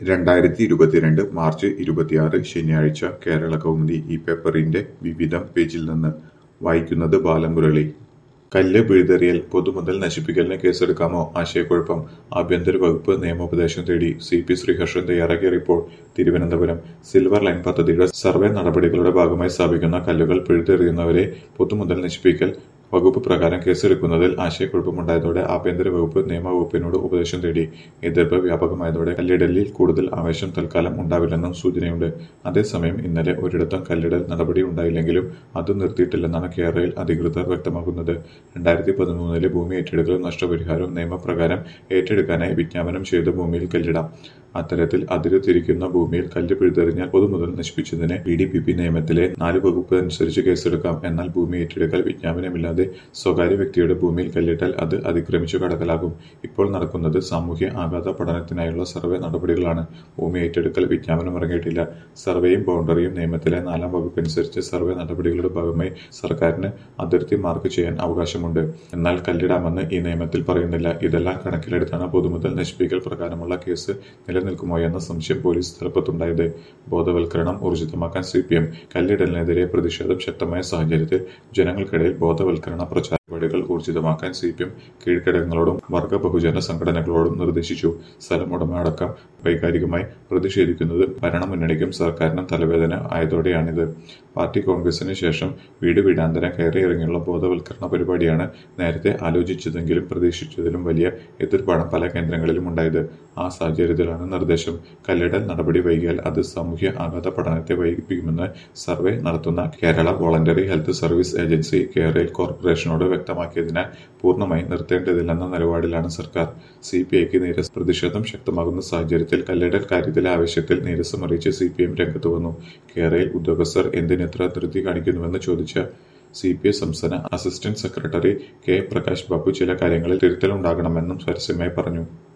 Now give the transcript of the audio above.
രണ്ടായിരത്തി ഇരുപത്തിരണ്ട് മാർച്ച് ഇരുപത്തിയാറ് ശനിയാഴ്ച കേരളകൗമുദി ഈ പേപ്പറിന്റെ വിവിധം പേജിൽ നിന്ന് വായിക്കുന്നത് ബാലമുരളി കല്ല് പിഴുതെറിയൽ പൊതുമുതൽ നശിപ്പിക്കലിന് കേസെടുക്കാമോ ആശയക്കുഴപ്പം ആഭ്യന്തര വകുപ്പ് നിയമോപദേശം തേടി സി പി ശ്രീഹർഷൻ തയ്യാറാക്കിയ റിപ്പോർട്ട് തിരുവനന്തപുരം സിൽവർ ലൈൻ പദ്ധതിയുടെ സർവേ നടപടികളുടെ ഭാഗമായി സ്ഥാപിക്കുന്ന കല്ലുകൾ പിഴുതെറിയുന്നവരെ പൊതുമുതൽ നശിപ്പിക്കൽ വകുപ്പ് പ്രകാരം കേസെടുക്കുന്നതിൽ ആശയക്കുഴപ്പമുണ്ടായതോടെ ആഭ്യന്തര വകുപ്പ് നിയമവകുപ്പിനോട് ഉപദേശം തേടി എതിർപ്പ് വ്യാപകമായതോടെ കല്ലിടലിൽ കൂടുതൽ ആവേശം തൽക്കാലം ഉണ്ടാവില്ലെന്നും സൂചനയുണ്ട് അതേസമയം ഇന്നലെ ഒരിടത്തും കല്ലിടൽ നടപടി ഉണ്ടായില്ലെങ്കിലും അത് നിർത്തിയിട്ടില്ലെന്നാണ് കേരളയിൽ അധികൃതർ വ്യക്തമാക്കുന്നത് രണ്ടായിരത്തി പതിമൂന്നിലെ ഭൂമി ഏറ്റെടുക്കലും നഷ്ടപരിഹാരവും നിയമപ്രകാരം ഏറ്റെടുക്കാനായി വിജ്ഞാപനം ചെയ്ത ഭൂമിയിൽ കല്ലിടാം അത്തരത്തിൽ അതിര് തിരിക്കുന്ന ഭൂമിയിൽ കല്ല് പിഴുതെറിഞ്ഞാൽ പൊതുമുതൽ നശിപ്പിച്ചതിന് പി ഡി പി പി നിയമത്തിലെ നാല് വകുപ്പ് അനുസരിച്ച് കേസെടുക്കാം എന്നാൽ ഭൂമി ഏറ്റെടുക്കൽ വിജ്ഞാപനമില്ലാതെ സ്വകാര്യ വ്യക്തിയുടെ ഭൂമിയിൽ കല്ലിട്ടാൽ അത് അതിക്രമിച്ചു കടക്കലാകും ഇപ്പോൾ നടക്കുന്നത് സാമൂഹ്യ ആഘാത പഠനത്തിനായുള്ള സർവേ നടപടികളാണ് ഭൂമി ഏറ്റെടുക്കൽ വിജ്ഞാപനം ഇറങ്ങിയിട്ടില്ല സർവേയും ബൗണ്ടറിയും നിയമത്തിലെ നാലാം വകുപ്പ് അനുസരിച്ച് സർവേ നടപടികളുടെ ഭാഗമായി സർക്കാരിന് അതിർത്തി മാർക്ക് ചെയ്യാൻ അവകാശമുണ്ട് എന്നാൽ കല്ലിടാമെന്ന് ഈ നിയമത്തിൽ പറയുന്നില്ല ഇതെല്ലാം കണക്കിലെടുത്താണ് പൊതുമുതൽ നശിപ്പിക്കൽ പ്രകാരമുള്ള കേസ് നിലനിൽക്കുമോ എന്ന സംശയം പോലീസ് തലപ്പത്തുണ്ടായത് ബോധവൽക്കരണം ഊർജിതമാക്കാൻ സി പി എം കല്ലിടലിനെതിരെ പ്രതിഷേധം ശക്തമായ സാഹചര്യത്തിൽ ജനങ്ങൾക്കിടയിൽ ബോധവൽക്കരണ പ്രചാര പരിപാടികൾ ഊർജിതമാക്കാൻ സി പി എം കീഴ്ഘടകങ്ങളോടും വർഗ ബഹുജന സംഘടനകളോടും നിർദ്ദേശിച്ചു സ്ഥലം ഉടമ അടക്കം വൈകാരികമായി പ്രതിഷേധിക്കുന്നത് ഭരണമുന്നണിക്കും സർക്കാരിനും തലവേദന ആയതോടെയാണിത് പാർട്ടി കോൺഗ്രസിന് ശേഷം വീട് വീടാന്തരം കയറിയിറങ്ങിയുള്ള ബോധവൽക്കരണ പരിപാടിയാണ് നേരത്തെ ആലോചിച്ചതെങ്കിലും പ്രതീക്ഷിച്ചതിലും വലിയ എതിർപ്പാണ് പല കേന്ദ്രങ്ങളിലും ഉണ്ടായത് ആ സാഹചര്യത്തിലാണ് നിർദ്ദേശം കല്ലിടൽ നടപടി വൈകിയാൽ അത് സാമൂഹ്യ ആഘാത പഠനത്തെ വൈകിപ്പിക്കുമെന്ന് സർവേ നടത്തുന്ന Kerala voluntary health service agency Kerala കോർപ്പറേഷനോട് വ്യക്തമാക്കിയതിനാൽ പൂർണ്ണമായി നിർത്തേണ്ടതില്ലെന്ന നിലപാടിലാണ് സർക്കാർ സി പി ഐക്ക് നീരസ പ്രതിഷേധം ശക്തമാകുന്ന സാഹചര്യത്തിൽ കല്ലിടൽ കാര്യത്തിലെ ആവശ്യത്തിൽ നീരസമറിയിച്ച് സി പി എം രംഗത്ത് വന്നു കേരളയിൽ ഉദ്യോഗസ്ഥർ എന്തിനെത്ര ധൃതി കാണിക്കുന്നുവെന്ന് ചോദിച്ച സി പി ഐ സംസ്ഥാന assistant secretary K Prakash Babu ചില കാര്യങ്ങളിൽ തിരുത്തലുണ്ടാകണമെന്നും പരസ്യമായി പറഞ്ഞു